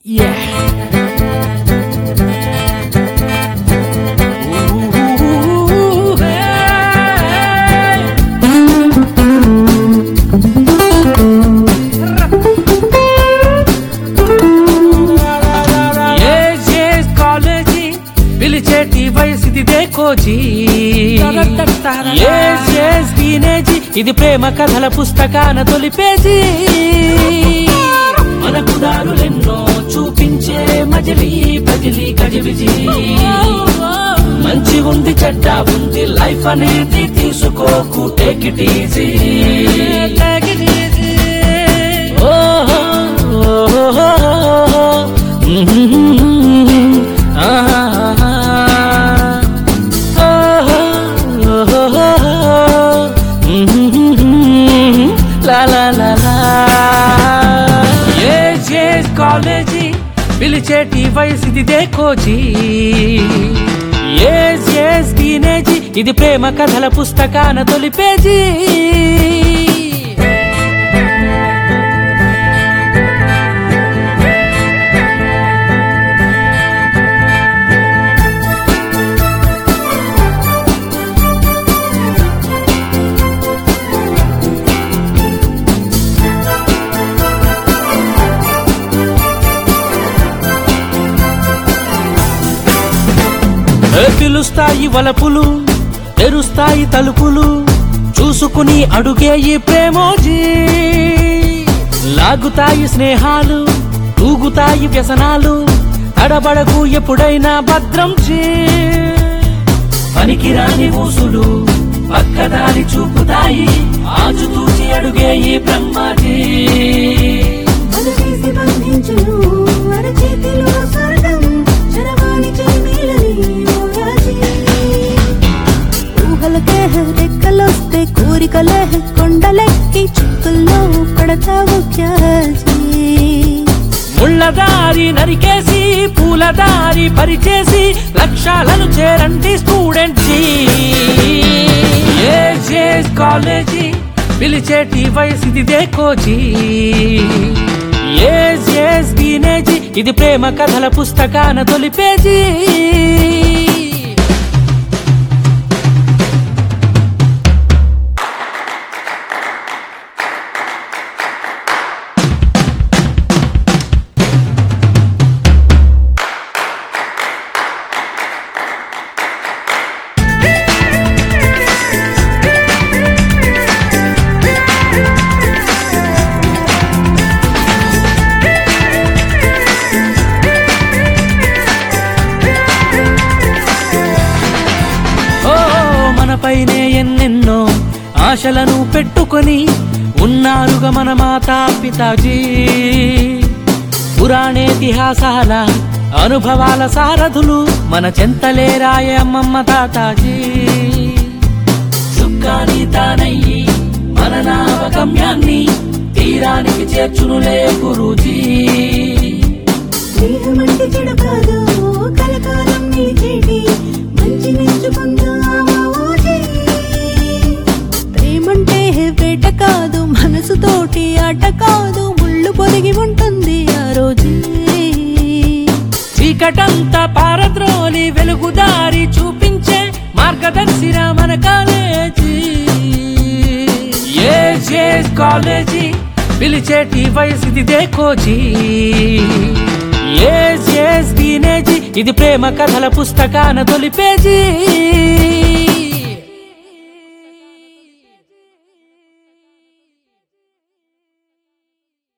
Ooh, hey. Yes, yes, college పిలిచేటి వయసిది దేకోజీ yes, yes, టీనేజీ ఇది ప్రేమ కథల పుస్తకాన తొలి పేజీ మనకు దారులెన్నో చూపించే మజిలీ బజిలీ గజిబిజి మంచి ఉంది చెడ్డ ఉంది లైఫ్ అనేది తీసుకోకు టేక్ ఇట్ ఈజీ లా లా లా లా ఏజ్ ఏజ్ కాలేజీ పిలిచేటి వయసిది దేకోజీ ఏజ్ ఏజ్ టీనేజీ ఇది ప్రేమ కథల పుస్తకాన తొలి పేజీ ఏ పిలుస్తాయి వలపులు తెరుస్తాయి తలుపులు చూసుకుని అడుగే ఈ ప్రేమోజీ లాగుతాయి స్నేహాలు తూగుతాయి వ్యసనాలు తడబడకు ఎప్పుడైనా భద్రం చే పనికిరాని ఊసులు పక్కదారి చూపుతాయి ఆచుతూచి అడుగే ఈ బ్రహ్మాజీ మనసేసి బంధించును అరచేతిలో స్వర్గం చరవాణి చెలిమేలని ఓయాసి ఊహలకే రెక్కలొస్తే కోరికలే కొండలెక్కి చుక్కుల్లో పడతావు క్యాసి ముళ్ళదారి నరికేసి పూలదారి పరిచేసి లక్ష్యాలను చేరండి స్టూడెంట్ కాలేజీ పిలిచేటి వయసిది దేకోజీ ఏజ్ ఏజ్ టీనేజీ ఇది ప్రేమ కథల పుస్తకాన తొలి పేజీ ఓ మనపైనే ఎన్నెన్నో ఆశలను పెట్టుకొని ఉన్నారుగా మన మాతా పితాజీ పురాణేతిహాసాల అనుభవాల సారథులు మన చెంతలేరాయ అమ్మమ్మ తాతాజీ చుక్కాని తానయ్యి మన నావగమ్యాన్ని తీరానికి చేర్చునులే గురూజీ స్నేహమంటే చెడు కాదు కలకాలం నిలిచేటి మంచి మెచ్చుకుందామా ఓజీ ప్రేమంటే వేట కాదు మనసుతోటి ఆట కాదు ముళ్ళు పొదిగి ఉంటుంది ఆ రోజు చీకటంతా పారద్రోలి వెలుగుదారి చూపించే మార్గదర్శిరా మన కాలేజీ ఏజ్ ఏజ్ కాలేజీ పిలిచేటి వయసిది దేకోజీ ఏజ్ ఏజ్ టీనేజీ ఇది ప్రేమ కథల పుస్తకాన తొలి పేజీ